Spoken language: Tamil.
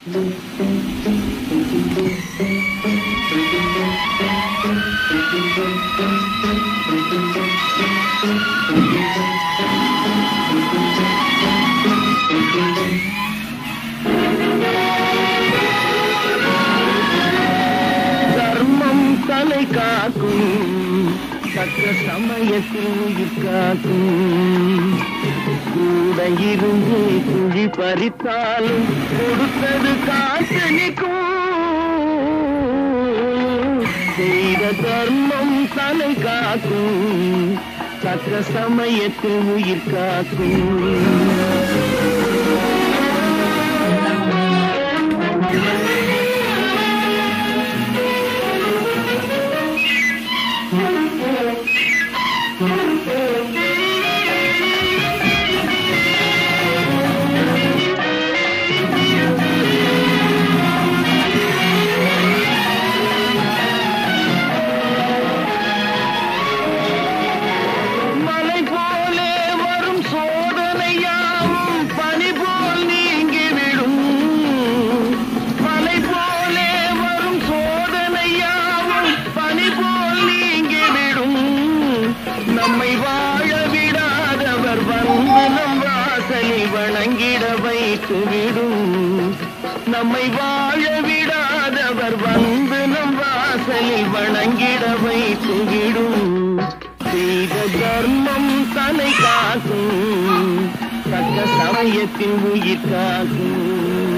தர்மம் தலை காக்கும் தக்க சமயத்தில் உயிர் காக்கும் கூட இருந்து குழி பறித்தாலும் கொடுத்தது காத்து நிற்கும் செய்த தர்மம் தலை காக்கும் தக்க சமயத்தில் உயிர் காக்கும் மலை போலே வரும் சோதனையாம் பனி போல் நீங்கிவிடும் மலை போலே வரும் சோதனையாவும் பனி போல் நீங்கிவிடும் நம்மை வாழ விடாதவர் வந்து நம் வாசலில் வணங்கிட வைத்துவிடும் நம்மை வாழ விடாதவர் வந்து நம் வாசலில் வணங்கிட வைத்துவிடும் செய்த தர்மம் தலை காக்கும் தக்க சமயத்தில் உயிர் காக்கும்